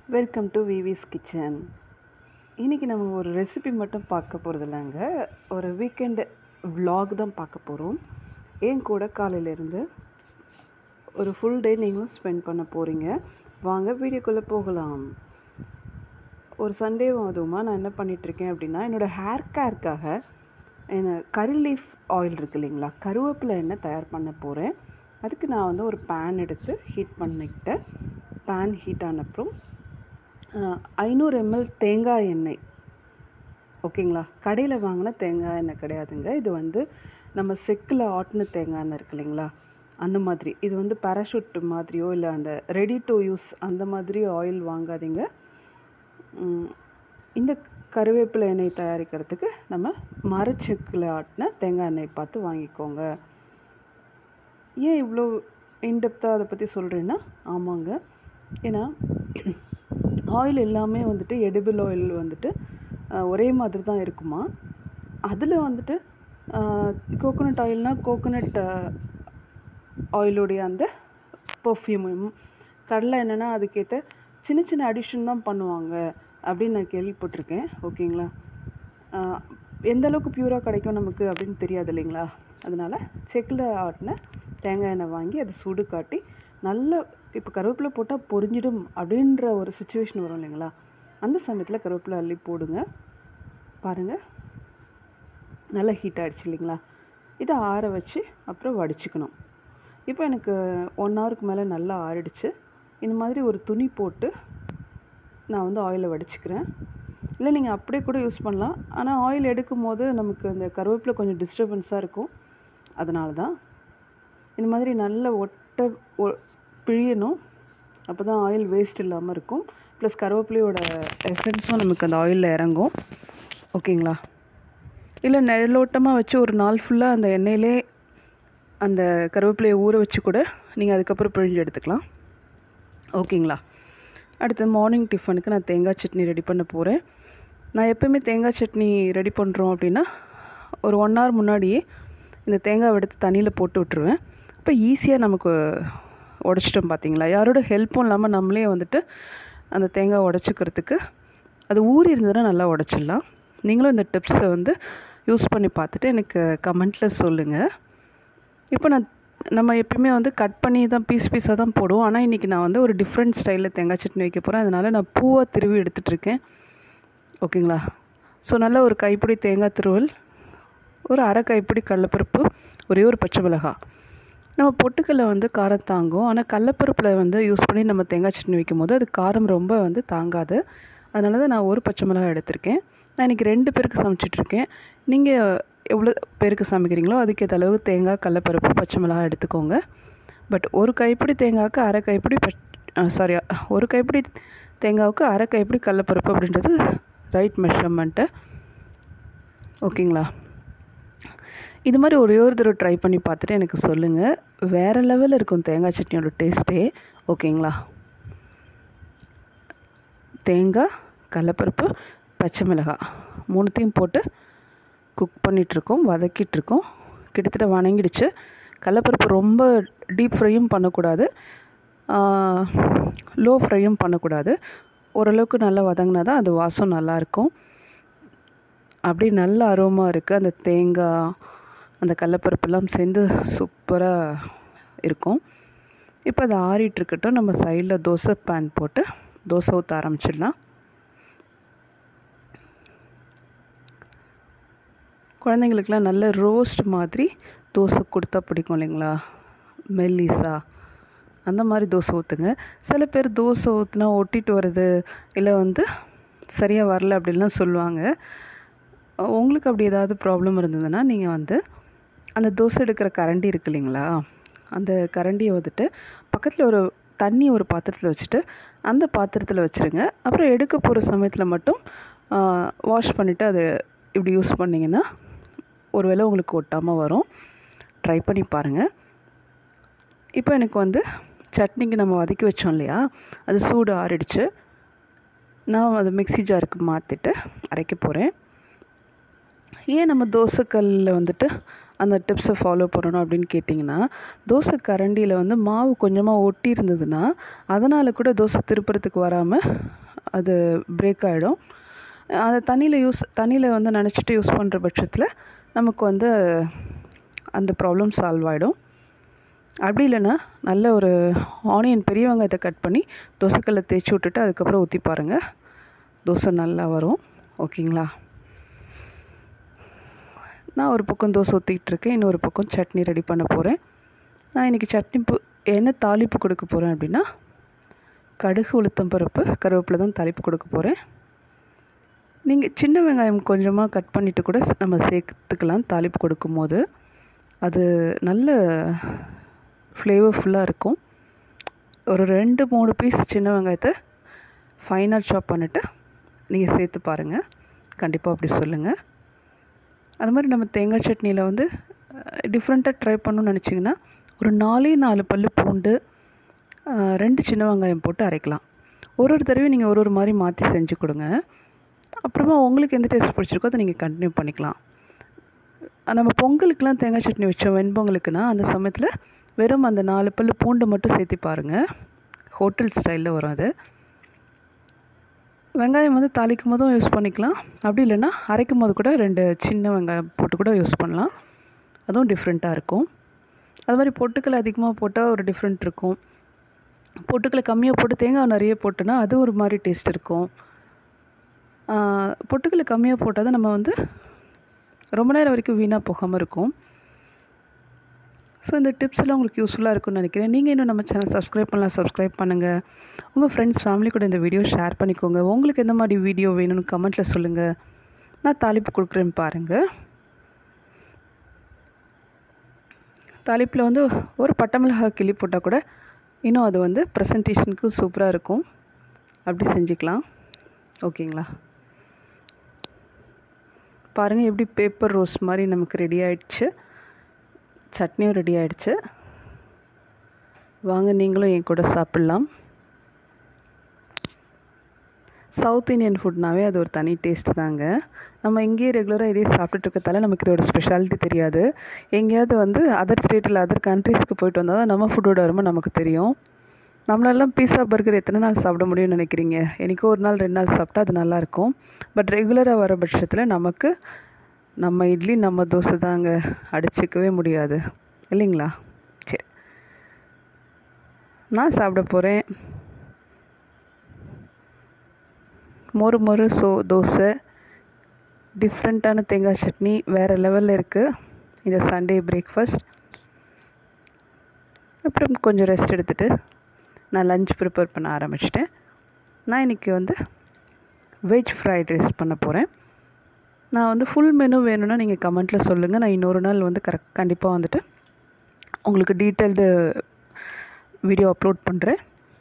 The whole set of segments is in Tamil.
வெல்கம் டு விவிஸ் கிச்சன் இன்றைக்கி நம்ம ஒரு ரெசிபி மட்டும் பார்க்க போகிறது இல்லைங்க ஒரு வீக்கெண்டு vlog தான் பார்க்க போகிறோம் என் கூட காலையிலேருந்து ஒரு ஃபுல் டே நீங்களும் ஸ்பெண்ட் பண்ண போகிறீங்க வாங்க வீடியோக்குள்ளே போகலாம் ஒரு சண்டே அதுவுமா நான் என்ன பண்ணிகிட்ருக்கேன் அப்படின்னா என்னோடய ஹேர் கேருக்காக என்ன கரி லீஃப் ஆயில் இருக்கு இல்லைங்களா கருவேப்பிலை எண்ணெய் தயார் பண்ண போகிறேன் அதுக்கு நான் வந்து ஒரு பேன் எடுத்து ஹீட் பண்ணிக்கிட்டேன் பேன் ஹீட் ஆன அப்புறம் ஐநூறு எம்எல் தேங்காய் எண்ணெய் ஓகேங்களா கடையில் வாங்கின தேங்காய் எண்ணெய் கிடையாதுங்க இது வந்து நம்ம செக்கில் ஆட்டின தேங்காய் எண்ணெய் இருக்கு இல்லைங்களா அந்த மாதிரி இது வந்து பேராஷூட் மாதிரியோ இல்லை அந்த ரெடி டு யூஸ் அந்த மாதிரி ஆயில் வாங்காதீங்க ம், இந்த கருவேப்பிலை எண்ணெய் தயாரிக்கிறதுக்கு நம்ம மரச்செக்கில் ஆட்டின தேங்காய் எண்ணெய் பார்த்து வாங்கிக்கோங்க ஏன் இவ்வளோ இன்டெப்த்தாக அதை பற்றி சொல்கிறேன்னா ஆமாங்க ஏன்னா ஆயில் எல்லாமே வந்துட்டு எடிபிள் ஆயில் வந்துட்டு அஹ், ஒரே மாதிரி தான் இருக்குமா அதில் வந்துட்டு கோகோனட் ஆயில்னால் கோகோனட் ஆயிலுடைய அந்த பர்ஃப்யூமும் கடலை என்னென்னா அதுக்கேற்ற சின்ன சின்ன அடிஷன் தான் பண்ணுவாங்க அப்படின்னு நான் கேள்விப்பட்டிருக்கேன் ஓகேங்களா ஆஹ் எந்த அளவுக்கு பியூராக கிடைக்கும் நமக்கு அப்படின்னு தெரியாது இல்லைங்களா அதனால் செக்கில் ஆட்டின தேங்காய் எண்ணெய் வாங்கி அதை சூடு காட்டி நல்ல இப்போ கருவேப்பிலை போட்டால் பொரிஞ்சிடும் அப்படின்ற ஒரு சுச்சுவேஷன் வரும் இல்லைங்களா அந்த சமயத்தில் கருவேப்பிலை அள்ளி போடுங்க பாருங்கள் நல்லா ஹீட் ஆகிடுச்சு இல்லைங்களா இதை ஆற வச்சு அப்புறம் வடிச்சுக்கணும் இப்போ எனக்கு ஒன் ஹவருக்கு மேலே நல்லா ஆறிடுச்சு இந்த மாதிரி ஒரு துணி போட்டு நான் வந்து ஆயிலை வடிச்சுக்கிறேன் இல்லை நீங்கள் அப்படியே கூட யூஸ் பண்ணலாம் ஆனால் ஆயில் எடுக்கும் போது நமக்கு அந்த கருவேப்பிலை கொஞ்சம் டிஸ்டர்பன்ஸாக இருக்கும் அதனால தான் இந்த மாதிரி நல்ல ஒட்ட ஒ- பிழியணும் அப்போ தான் ஆயில் வேஸ்ட் இல்லாமல் இருக்கும் ப்ளஸ் கருவேப்பிலையோட எசன்ஸும் நமக்கு அந்த ஆயிலில் இறங்கும் ஓகேங்களா இல்லை நிழலோட்டமாக வச்சு ஒரு நாள் ஃபுல்லாக அந்த எண்ணெயிலே அந்த கருவேப்பிலையை ஊற வச்சு கூட நீங்கள் அதுக்கப்புறம் பிழிஞ்சு எடுத்துக்கலாம் ஓகேங்களா அடுத்து மார்னிங் டிஃபனுக்கு நான் தேங்காய் சட்னி ரெடி பண்ண போகிறேன் நான் எப்போயுமே தேங்காய் சட்னி ரெடி பண்ணுறோம் அப்படின்னா ஒரு ஒன் ஹவர் முன்னாடியே இந்த தேங்காய் எடுத்து தண்ணியில் போட்டு விட்டுருவேன் அப்போ ஈஸியாக நமக்கு உடச்சிட்டோம் பார்த்தீங்களா யாரோட ஹெல்ப்பும் இல்லாமல் நம்மளே வந்துட்டு அந்த தேங்காய் உடச்சிக்கிறதுக்கு அது ஊறி இருந்ததுன்னா நல்லா உடச்சிடலாம் நீங்களும் இந்த டிப்ஸை வந்து யூஸ் பண்ணி பார்த்துட்டு எனக்கு கமெண்ட்டில் சொல்லுங்கள் இப்போ நான் நம்ம எப்பயுமே வந்து கட் பண்ணி தான் பீஸ் பீஸாக தான் போடுவோம் ஆனால் இன்றைக்கி நான் வந்து ஒரு டிஃப்ரெண்ட் ஸ்டைலில் தேங்காய் சட்னி வைக்க போகிறேன் அதனால் நான் பூவாக திருவி எடுத்துகிட்ருக்கேன் ஓகேங்களா ஸோ நல்ல ஒரு கைப்பிடி தேங்காய் திருவல் ஒரு அரை கைப்பிடி கடலப்பருப்பு ஒரே ஒரு பச்சை மிளகாய் நம்ம பொட்டுக்கல்ல வந்து காரம் தாங்கும் ஆனால் கடலப்பருப்பில் வந்து யூஸ் பண்ணி நம்ம தேங்காய் சட்னி வைக்கும் போது அது காரம் ரொம்ப வந்து தாங்காது அதனால தான் நான் ஒரு பச்சை மிளகாய் எடுத்திருக்கேன் நான் இன்றைக்கி ரெண்டு பேருக்கு சமைச்சிட்ருக்கேன் நீங்கள் எவ்வளோ பேருக்கு சமைக்கிறீங்களோ அதுக்கேற்ற அளவுக்கு தேங்காய் கடலப்பருப்பு பச்சை மிளகாய் எடுத்துக்கோங்க பட் ஒரு கைப்பிடி தேங்காய்க்கு அரை கைப்பிடி பச் சாரி ஒரு கைப்பிடி தேங்காவுக்கு அரை கைப்பிடி கடலப்பருப்பு அப்படின்றது ரைட் மெஷர்மெண்ட்டு ஓகேங்களா இது மாதிரி ஒரே ஒரு தடவை ட்ரை பண்ணி பார்த்துட்டு எனக்கு சொல்லுங்கள் வேறு லெவலில் இருக்கும் தேங்காய் சட்னியோட டேஸ்ட்டே ஓகேங்களா தேங்காய் கடலப்பருப்பு பச்சை மிளகாய் மூணுத்தையும் போட்டு குக் பண்ணிகிட்ருக்கோம் வதக்கிட்டுருக்கோம் கிட்டத்தட்ட வணங்கிடுச்சு கடலப்பருப்பு ரொம்ப டீப் ஃப்ரையும் பண்ணக்கூடாது லோ ஃப்ரையும் பண்ணக்கூடாது ஓரளவுக்கு நல்லா வதங்கினா தான் அது வாசம் நல்லாயிருக்கும் அப்படி நல்ல அரோமா இருக்குது அந்த தேங்காய் அந்த கடலப்பருப்பெல்லாம் சேர்ந்து சூப்பராக இருக்கும் இப்போ அது ஆறிட்டு இருக்கட்டும் நம்ம சைடில் தோசை பேன் போட்டு தோசை ஊற்ற ஆரம்பிச்சிடலாம் குழந்தைங்களுக்கெல்லாம் நல்ல ரோஸ்ட் மாதிரி தோசை கொடுத்தா பிடிக்கும் இல்லைங்களா மெல்லிசா அந்த மாதிரி தோசை ஊற்றுங்க சில பேர் தோசை ஊற்றுனா ஒட்டிட்டு வருது இல்லை வந்து சரியாக வரல அப்படின்லாம் சொல்லுவாங்க உங்களுக்கு அப்படி ஏதாவது ப்ராப்ளம் இருந்ததுன்னா நீங்கள் வந்து அந்த தோசை எடுக்கிற கரண்டி இருக்கு இல்லைங்களா அந்த கரண்டியை வந்துட்டு பக்கத்தில் ஒரு தண்ணி ஒரு பாத்திரத்தில் வச்சுட்டு அந்த பாத்திரத்தில் வச்சுருங்க அப்புறம் எடுக்க போகிற சமயத்தில் மட்டும் வாஷ் பண்ணிவிட்டு அதை இப்படி யூஸ் பண்ணிங்கன்னா ஒருவேளை உங்களுக்கு ஒட்டாமல் வரும் ட்ரை பண்ணி பாருங்கள் இப்போ எனக்கு வந்து சட்னிக்கு நம்ம வதக்கி வச்சோம் இல்லையா அது சூடு ஆறிடுச்சு நான் அதை மிக்ஸி ஜாருக்கு மாற்றிட்டு அரைக்க போகிறேன் ஏன் நம்ம தோசைக்கல்லில் வந்துட்டு அந்த டிப்ஸை ஃபாலோ பண்ணணும் அப்படின்னு கேட்டிங்கன்னா தோசை கரண்டியில் வந்து மாவு கொஞ்சமாக ஒட்டி இருந்ததுன்னா அதனால் கூட தோசை திருப்புறத்துக்கு வராமல் அது பிரேக் ஆகிடும் அதை தண்ணியில் யூஸ் தண்ணியில் வந்து நினச்சிட்டு யூஸ் பண்ணுற பட்சத்தில் நமக்கு வந்து அந்த ப்ராப்ளம் சால்வ் ஆகிடும் அப்படி இல்லைன்னா நல்ல ஒரு ஆனியன் பெரிய வெங்காயத்தை கட் பண்ணி தோசைக்கல்ல தேய்ச்சி விட்டுட்டு அதுக்கப்புறம் ஊற்றி பாருங்கள் தோசை நல்லா வரும் ஓகேங்களா நான் ஒரு பக்கம் தோசை ஊற்றிக்கிட்டுருக்கேன் இன்னொரு பக்கம் சட்னி ரெடி பண்ண போகிறேன் நான் இன்றைக்கி சட்னி பு என்ன தாளிப்பு கொடுக்க போகிறேன் அப்படின்னா கடுகு உளுத்தம் பருப்பு கருவேப்பிலை தான் தாளிப்பு கொடுக்க போகிறேன் நீங்கள் சின்ன வெங்காயம் கொஞ்சமாக கட் பண்ணிவிட்டு கூட நம்ம சேர்த்துக்கலாம் தாளிப்பு கொடுக்கும்போது அது நல்ல ஃப்ளேவர்ஃபுல்லாக இருக்கும் ஒரு ரெண்டு மூணு பீஸ் சின்ன வெங்காயத்தை ஃபைனாக சாப் பண்ணிவிட்டு நீங்கள் சேர்த்து பாருங்கள் கண்டிப்பாக அப்படி சொல்லுங்கள் அது மாதிரி நம்ம தேங்காய் சட்னியில் வந்து டிஃப்ரெண்ட்டாக ட்ரை பண்ணணும்னு நினச்சிங்கன்னா ஒரு நாலே நாலு பல் பூண்டு ரெண்டு சின்ன வெங்காயம் போட்டு அரைக்கலாம் ஒரு ஒரு தடவையும் நீங்கள் ஒரு ஒரு மாதிரி மாற்றி செஞ்சு கொடுங்க அப்புறமா உங்களுக்கு எந்த டேஸ்ட் பிடிச்சிருக்கோ அதை நீங்கள் கண்டினியூ பண்ணிக்கலாம் நம்ம பொங்கலுக்கெலாம் தேங்காய் சட்னி வச்சோம் வெண்பொங்கலுக்குனா அந்த சமயத்தில் வெறும் அந்த நாலு பல் பூண்டு மட்டும் சேர்த்து பாருங்கள் ஹோட்டல் ஸ்டைலில் வரும் அது வெங்காயம் வந்து தாளிக்கும் போதும் யூஸ் பண்ணிக்கலாம் அப்படி இல்லைன்னா அரைக்கும் போது கூட ரெண்டு சின்ன வெங்காயம் போட்டு கூட யூஸ் பண்ணலாம் அதுவும் டிஃப்ரெண்ட்டாக இருக்கும் அது மாதிரி பொட்டுக்கல் அதிகமாக போட்டால் ஒரு டிஃப்ரெண்ட் இருக்கும் பொட்டுக்கலை கம்மியாக போட்டு தேங்காய் நிறைய போட்டோன்னா அது ஒரு மாதிரி டேஸ்ட் இருக்கும் பொட்டுக்கலை கம்மியாக போட்டால் தான் நம்ம வந்து ரொம்ப நேரம் வரைக்கும் வீணாக போகாமல் இருக்கும் ஸோ இந்த டிப்ஸ் எல்லாம் உங்களுக்கு யூஸ்ஃபுல்லாக இருக்கும்னு நினைக்கிறேன் நீங்கள் இன்னும் நம்ம சேனல் சப்ஸ்கிரைப் பண்ணலாம் சப்ஸ்கிரைப் பண்ணுங்கள் உங்கள் ஃப்ரெண்ட்ஸ் ஃபேமிலி கூட இந்த வீடியோ ஷேர் பண்ணிக்கோங்க உங்களுக்கு எந்த மாதிரி வீடியோ வேணும்னு கமெண்ட்டில் சொல்லுங்கள் நான் தாளிப்பு கொடுக்குறேன்னு பாருங்கள் தாளிப்பில் வந்து ஒரு பட்டை மிளகாய் கிளி போட்டால் கூட இன்னும் அது வந்து ப்ரெசன்டேஷனுக்கு சூப்பராக இருக்கும் அப்படி செஞ்சுக்கலாம் ஓகேங்களா பாருங்கள் எப்படி பேப்பர் ரோஸ் மாதிரி நமக்கு ரெடி ஆயிடுச்சு சட்னியும் ரெடி ஆயிடுச்சு வாங்க நீங்களும் என் கூட சாப்பிட்லாம் சவுத் இந்தியன் ஃபுட்னாவே அது ஒரு தனி டேஸ்ட் தாங்க நம்ம இங்கேயே ரெகுலராக இதே சாப்பிட்டுட்டு இருக்கதால நமக்கு இதோட ஸ்பெஷாலிட்டி தெரியாது எங்கேயாவது வந்து அதர் ஸ்டேட்டில் அதர் கண்ட்ரீஸ்க்கு போயிட்டு வந்தால் தான் நம்ம ஃபுட்டோட அருமை நமக்கு தெரியும் நம்மளெல்லாம் பீஸா பர்கர் எத்தனை நாள் சாப்பிட முடியும்னு நினைக்கிறீங்க எனக்கோ ஒரு நாள் ரெண்டு நாள் சாப்பிட்டா அது நல்லாயிருக்கும் பட் ரெகுலராக வர பட்சத்தில் நமக்கு நம்ம இட்லி நம்ம தோசை தாங்க அடிச்சிக்கவே முடியாது இல்லைங்களா சரி நான் சாப்பிட போகிறேன் மொறு மொறு சோ தோசை டிஃப்ரெண்ட்டான தேங்காய் சட்னி வேறு லெவலில் இருக்குது இந்த சண்டே பிரேக்ஃபாஸ்ட் அப்புறம் கொஞ்சம் ரெஸ்ட் எடுத்துகிட்டு நான் லஞ்ச் ப்ரிப்பேர் பண்ண ஆரம்பிச்சிட்டேன் நான் இன்றைக்கி வந்து வெஜ் ஃப்ரைட் ரைஸ் பண்ண போகிறேன் நான் வந்து ஃபுல் மெனு வேணும்னா நீங்கள் கமெண்ட்டில் சொல்லுங்கள் நான் இன்னொரு நாள் வந்து கரெக்ட் கண்டிப்பாக வந்துட்டு உங்களுக்கு டீட்டெயில்டு வீடியோ அப்லோட் பண்ணுறேன்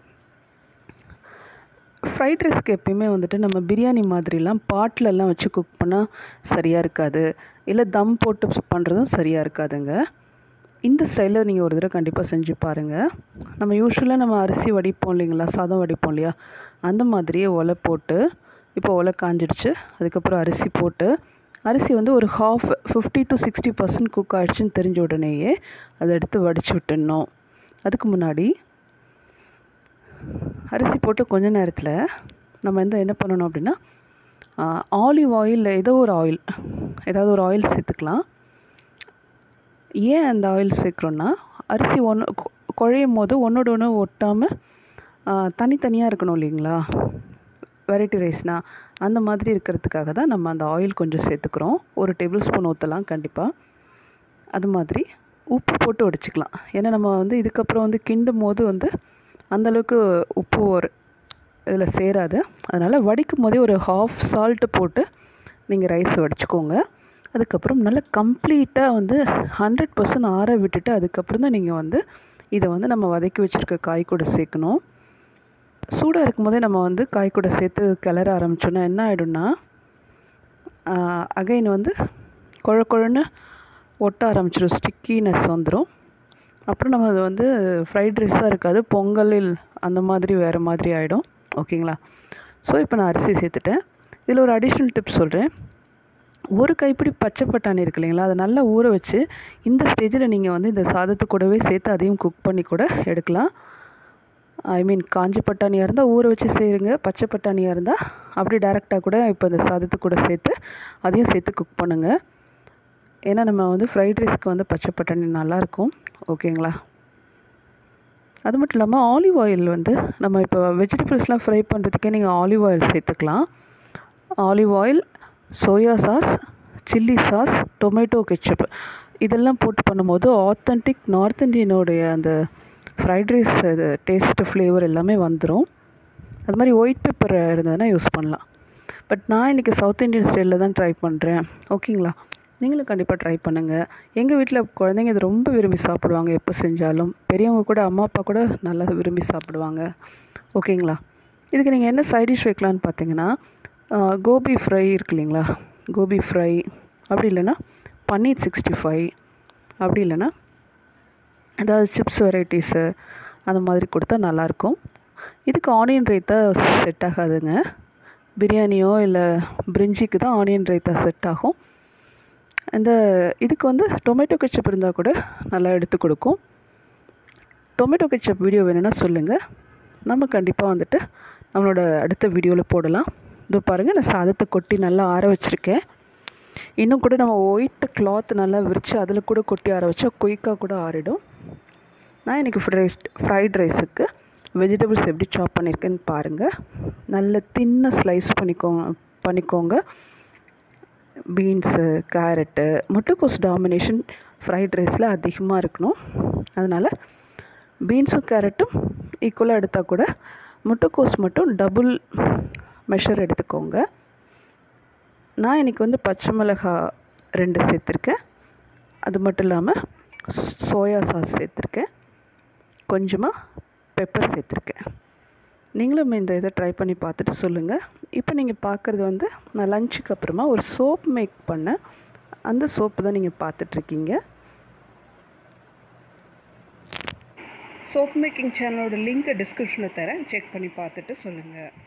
ஃப்ரைட் ரைஸ்க்கு எப்பயுமே வந்துட்டு நம்ம பிரியாணி மாதிரிலாம் பாட்டிலெல்லாம் வச்சு குக் பண்ணால் சரியாக இருக்காது இல்லை தம் போட்டு பண்ணுறதும் சரியாக இருக்காதுங்க இந்த ஸ்டைலில் நீங்கள் ஒரு தடவை கண்டிப்பாக செஞ்சு பாருங்கள் நம்ம யூஸ்வலாக நம்ம அரிசி வடிப்போம் இல்லைங்களா சாதம் வடிப்போம் இல்லையா அந்த மாதிரியே ஒலை போட்டு இப்போ ஒலை காஞ்சிடுச்சு அதுக்கப்புறம் அரிசி போட்டு அரிசி வந்து ஒரு half fifty to sixty percent cook ஆகிடுச்சின்னு தெரிஞ்ச உடனேயே அதை எடுத்து வடித்து விட்டுடணும் அதுக்கு முன்னாடி அரிசி போட்டு கொஞ்ச நேரத்தில் நம்ம வந்து என்ன பண்ணணும் அப்படின்னா ஆலிவ் ஆயில் ஏதோ ஒரு ஆயில் ஏதாவது ஒரு ஆயில் சேர்த்துக்கலாம் ஏன் அந்த ஆயில் சேர்க்குறோன்னா அரிசி ஒன்று குழையும் போது ஒன்றோட ஒன்று ஒட்டாமல் தனித்தனியாக இருக்கணும் இல்லைங்களா வெரைட்டி ரைஸ்னால் அந்த மாதிரி இருக்கிறதுக்காக தான் நம்ம அந்த ஆயில் கொஞ்சம் சேர்த்துக்கிறோம் ஒரு டேபிள் ஸ்பூன் ஊற்றலாம் கண்டிப்பாக அது மாதிரி உப்பு போட்டு உடச்சிக்கலாம் ஏன்னா நம்ம வந்து இதுக்கப்புறம் வந்து கிண்டும் போது வந்து அந்தளவுக்கு உப்பு ஒரு இதில் சேராது அதனால் வடிக்கும் போதே ஒரு ஹாஃப் சால்ட்டு போட்டு நீங்கள் ரைஸ் வடிச்சுக்கோங்க அதுக்கப்புறம் நல்லா கம்ப்ளீட்டாக வந்து ஹண்ட்ரட் பர்சன்ட் ஆற விட்டுட்டு அதுக்கப்புறம் தான் நீங்கள் வந்து இதை வந்து நம்ம வதக்கி வச்சுருக்க காய் கூட சேர்க்கணும் சூடாக இருக்கும் போதே நம்ம வந்து காய் கூட சேர்த்து கிளற ஆரம்பிச்சோன்னா என்ன ஆகிடும்னா அகைன் வந்து குழ குழன்னு ஒட்ட ஆரம்பிச்சிடும் ஸ்டிக்கினஸ் வந்துடும் அப்புறம் நம்ம அது வந்து ஃப்ரைட் ரைஸாக இருக்காது பொங்கலில் அந்த மாதிரி வேறு மாதிரி ஆகிடும் ஓகேங்களா ஸோ இப்போ நான் அரிசி சேர்த்துட்டேன் இதில் ஒரு அடிஷ்னல் டிப்ஸ் சொல்கிறேன் ஒரு கைப்பிடி பச்சை பட்டாணி இருக்கு இல்லைங்களா அதை நல்லா ஊற வச்சு இந்த ஸ்டேஜில் நீங்கள் வந்து இந்த சாதத்து கூடவே சேர்த்து அதையும் குக் பண்ணி கூட எடுக்கலாம் ஐ மீன் காஞ்சி பட்டாணியாக இருந்தால் ஊற வச்சு செய்யுங்க பச்சை பட்டாணியாக இருந்தால் அப்படி டேரெக்டாக கூட இப்போ இந்த சாதத்து கூட சேர்த்து அதையும் சேர்த்து குக் பண்ணுங்கள் ஏன்னா நம்ம வந்து ஃப்ரைட் ரைஸ்க்கு வந்து பச்சை பட்டாணி நல்லாயிருக்கும் ஓகேங்களா அது மட்டும் இல்லாமல் ஆலிவ் ஆயில் வந்து நம்ம இப்போ வெஜிடபிள்ஸ்லாம் ஃப்ரை பண்ணுறதுக்கே நீங்கள் ஆலிவ் ஆயில் சேர்த்துக்கலாம் olive oil soya sauce chilli sauce tomato ketchup இதெல்லாம் போட்டு பண்ணும்போது ஆத்தென்டிக் நார்த் இந்தியனோடைய அந்த ஃப்ரைட் ரைஸ் இது டேஸ்ட்டு ஃப்ளேவர் எல்லாமே வந்துடும் அது மாதிரி ஒயிட் பெப்பர் இருந்ததுன்னா யூஸ் பண்ணலாம் பட் நான் இன்றைக்கி சவுத் இந்தியன் ஸ்டைலில் தான் ட்ரை பண்ணுறேன் ஓகேங்களா நீங்களும் கண்டிப்பாக ட்ரை பண்ணுங்கள் எங்கள் வீட்டில் குழந்தைங்க இது ரொம்ப விரும்பி சாப்பிடுவாங்க எப்போ செஞ்சாலும் பெரியவங்க கூட அம்மா அப்பா கூட நல்லா விரும்பி சாப்பிடுவாங்க ஓகேங்களா இதுக்கு நீங்கள் என்ன சைட் டிஷ் வைக்கலான்னு பார்த்தீங்கன்னா கோபி ஃப்ரை இருக்கு இல்லைங்களா கோபி ஃப்ரை அப்படி இல்லைன்னா பன்னீர் சிக்ஸ்டி ஃபைவ் அப்படி இல்லைன்னா ஏதாவது சிப்ஸ் வெரைட்டிஸு அந்த மாதிரி கொடுத்தா நல்லாயிருக்கும் இதுக்கு ஆனியன் ரைத்தா செட் ஆகாதுங்க பிரியாணியோ இல்லை பிரிஞ்சிக்கு தான் ஆனியன் ரைத்தா செட் ஆகும் இந்த இதுக்கு வந்து டொமேட்டோ கெச்சப் இருந்தால் கூட நல்லா எடுத்து கொடுக்கும் டொமேட்டோ கெச்சப் வீடியோ வேணும்னா சொல்லுங்கள் நம்ம கண்டிப்பாக வந்துட்டு நம்மளோட அடுத்த வீடியோவில் போடலாம் இதோ பாருங்கள் நான் சாதத்தை கொட்டி நல்லா ஆற வச்சுருக்கேன் இன்னும் கூட நம்ம ஒயிட் கிளாத் நல்லா விரித்து அதில் கூட கொட்டி ஆற வச்சா குயிக்காக கூட ஆறிடும் நான் இன்றைக்கி ஃப்ரைஸ் ஃப்ரைட் ரைஸுக்கு வெஜிடபிள்ஸ் எப்படி சாப் பண்ணியிருக்கேன்னு பாருங்கள் நல்ல தின்ன ஸ்லைஸ் பண்ணிக்கோ பண்ணிக்கோங்க பீன்ஸு கேரட்டு முட்டைக்கோஸ் டாமினேஷன் ஃப்ரைட் ரைஸில் அதிகமாக இருக்கணும் அதனால் பீன்ஸும் கேரட்டும் ஈக்குவலாக எடுத்தால் கூட முட்டைக்கோஸ் மட்டும் டபுள் மெஷர் எடுத்துக்கோங்க நான் இன்றைக்கி வந்து பச்சை மிளகா ரெண்டு சேர்த்துருக்கேன் அது மட்டும் இல்லாமல் சோயா சாஸ் சேர்த்துருக்கேன் கொஞ்சமாக பெப்பர் சேர்த்துருக்கேன் நீங்களும் இந்த இதை ட்ரை பண்ணி பார்த்துட்டு சொல்லுங்கள் இப்போ நீங்கள் பார்க்குறது வந்து நான் லஞ்சுக்கு அப்புறமா ஒரு சோப் மேக் பண்ணேன் அந்த சோப்பு தான் நீங்கள் பார்த்துட்ருக்கீங்க சோப் மேக்கிங் சேனலோட லிங்க்கை டிஸ்கிரிப்ஷனில் தரேன் செக் பண்ணி பார்த்துட்டு சொல்லுங்கள்